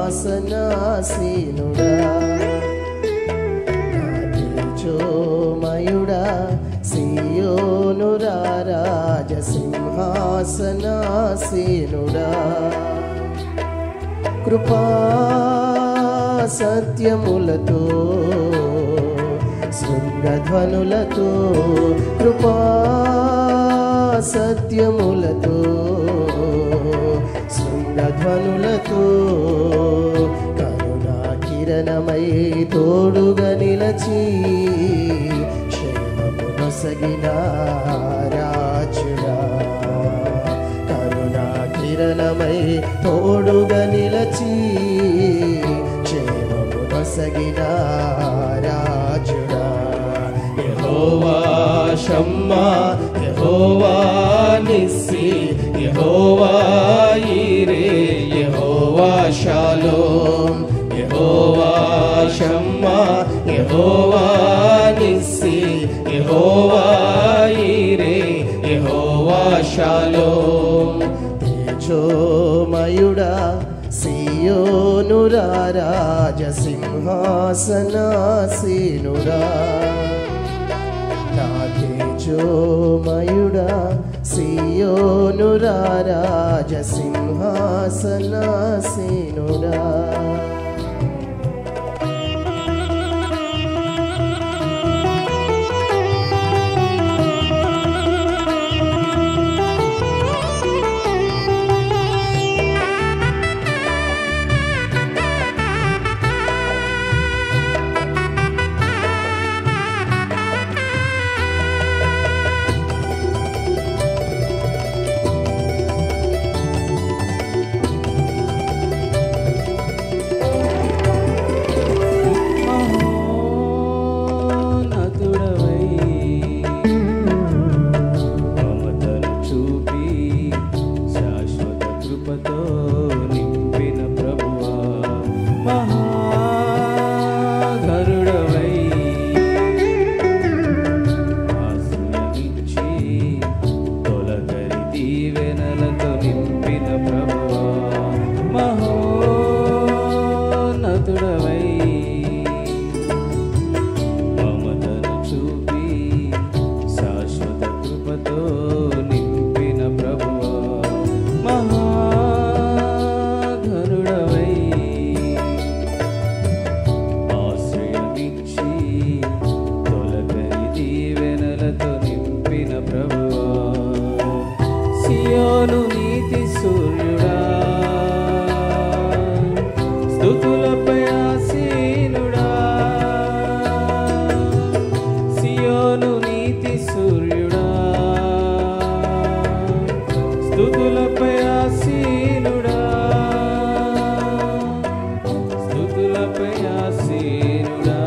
సింహాసనాసీనుడా నా తేజోమయుడా సియోను రాజ సింహాసనాసీనుడా కృపా సత్యములతో శృంగధ్వనులతో కృపా సత్యములతో శృంగధ్వనులతో కరుణా కిరణమై తోడుగా నిలచి క్షేమము నొసగిన రాజుడా కరుణా కిరణమై తోడుగా నిలచి క్షేమము నొసగిన రాజుడా యెహోవా Shammah Jehovah Nissi Jehovah Jireh Jehovah Shalom Jehovah Shammah Jehovah Nissi Jehovah Jireh Jehovah shalom తేజోమయుడా సియోను రాజ సింహాసనాసీనుడా నా తేజోమయుడా సియోను రాజ సింహాసనాసీనుడా మహోన్నతుడవై మమతను చూపి శాశ్వత కృపతో నింపిన ప్రభువా మహాగరుడవై ఆశ్రయమిచ్చి తొలకరి దీవెనలతో నింపిన ప్రభువా మహోన్నతుడవై మమతను చూపి శాశ్వత కృపతో నింపిన ప్రభువా మహాగరుడవై ఆశ్రయమిచ్చి తొలకరి దీవెనలతో నింపిన ప్రభువా సియోను నీతి సూర్యుడా స్థుతులపై ఆసీనుడా సియోను నీతి సూర్యుడా స్థుతులపై ఆసీనుడా స్థుతులపై ఆసీనుడా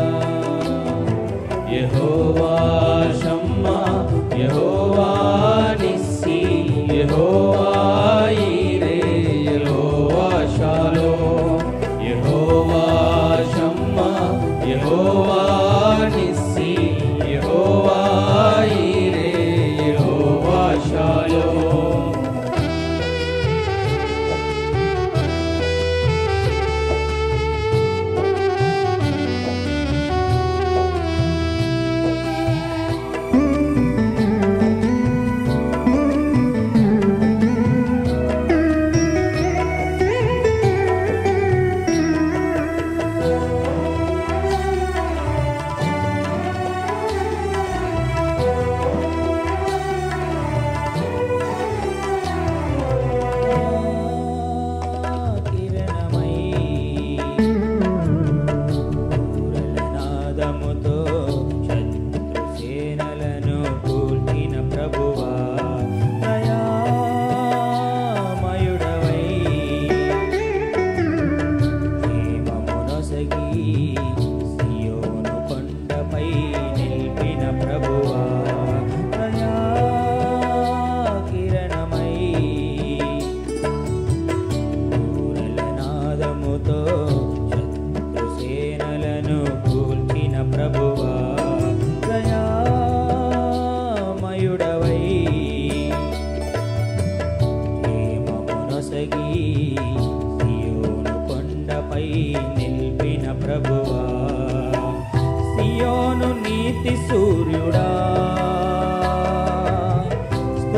యెహోవా Shammah Jehovah Nissi Jehovah Jireh Jehovah Shalom Jehovah Shammah Jehovah Nissi Jehovah Jireh Jehovah shalom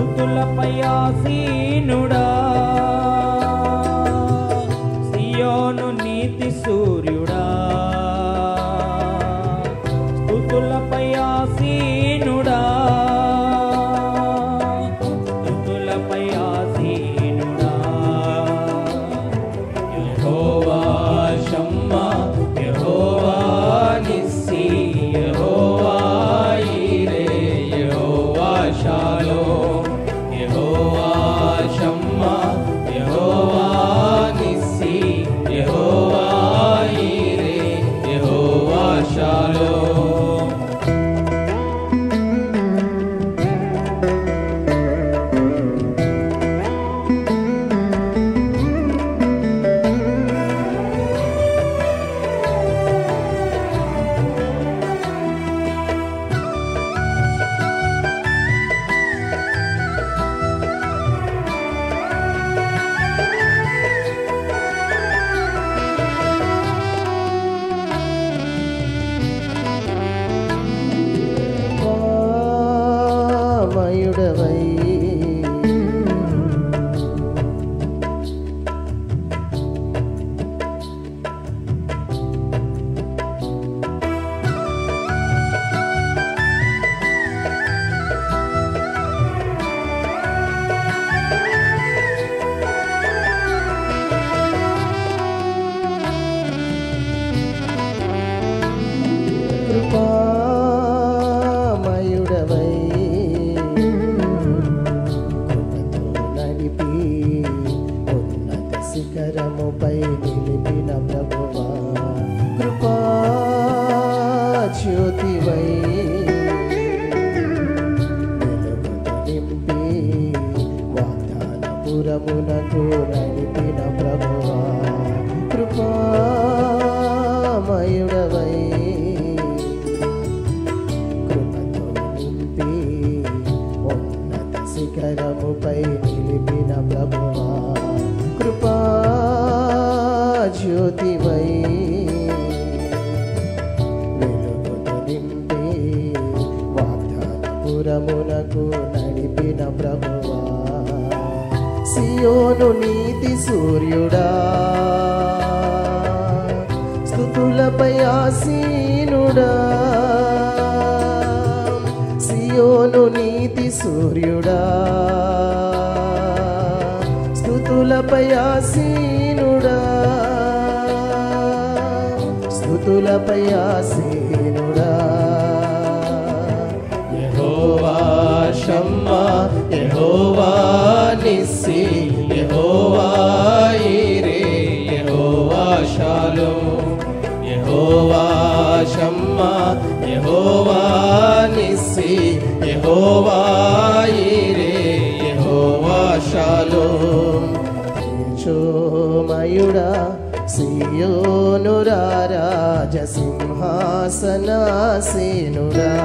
స్థుతులపై ఆసీనుడా సియోను నీతి సూర్యుడా స్థుతులపై ఆసీనుడా స్థుతులపై ఆసీనుడా యెహోవా Shammah Jehovah Nissi Jehovah Jireh Jehovah Shalom Jehovah Shammah Jehovah Nissi Jehovah Jireh Jehovah shalom మయుడవై కృపామయుడవై కృపతో నడిపి ఉన్నత శిఖరముపై నిలిపిన ప్రభువా కృపా జ్యోతివై వెలుగుతో నింపి వాగ్దానపురమునకు నడిపిన ప్రభువా కృపామయుడవై కృపతో నింపి ఉన్నత శిఖరముపై నిలిపిన ప్రభువా కృపా జ్యోతివై వెలుగుతో నింపి వాగ్దానపురమునకు నడిపిన ప్రభువా సియోను నీతి సూర్యుడా స్థుతులపై ఆసీనుడా సియోను నీతి సూర్యుడా స్థుతులపై ఆసీనుడా స్థుతులపై ఆసీనుడా యెహోవా Shammah Jehovah Nissi Jehovah Jireh Jehovah Shalom Jehovah Shammah Jehovah Nissi Jehovah Jireh Jehovah shalom తేజోమయుడా సియోను రాజసింహాసనాసీనుడా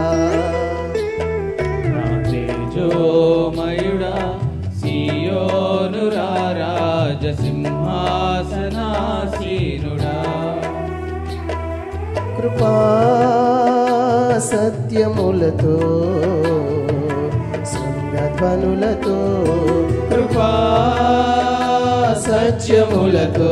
నా తేజోమయుడా సియోను రాజ సింహాసనాసీనుడా కృపా సత్యములతో శృంగధ్వనులతో కృపా సత్యములతో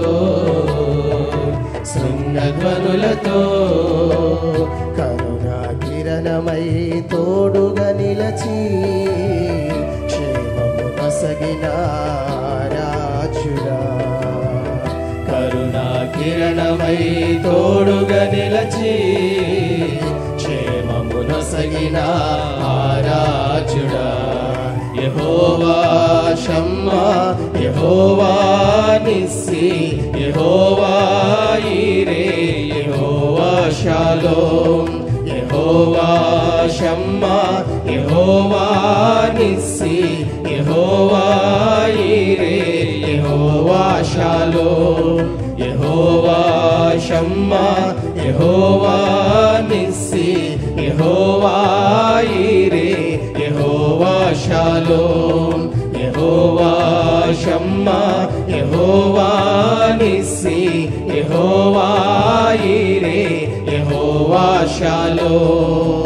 శృంగధ్వనులతో కరుణా కిరణమై తోడుగా నిలచి క్షేమము నసగిన రాజురా కరుణా కిరణమై తోడుగా నిలచి క్షేమము నసగిన ఆరాజుడా యహోవా షమ్మా యహోవా నిస్సి యహోవా ఈరే యహోవా షాలోమ్ యహోవా షమ్మా యహోవా నిస్సి యహోవా ఈరే యహోవా షాలోమ్ యహోవా షమ్మా యహోవా నిస్సి యహోవా ఈరే యహోవా షాలోమ్ యహోవా షమ్మా యహోవా నిస్సి యహోవా ఈరే యహోవా షాలోమ్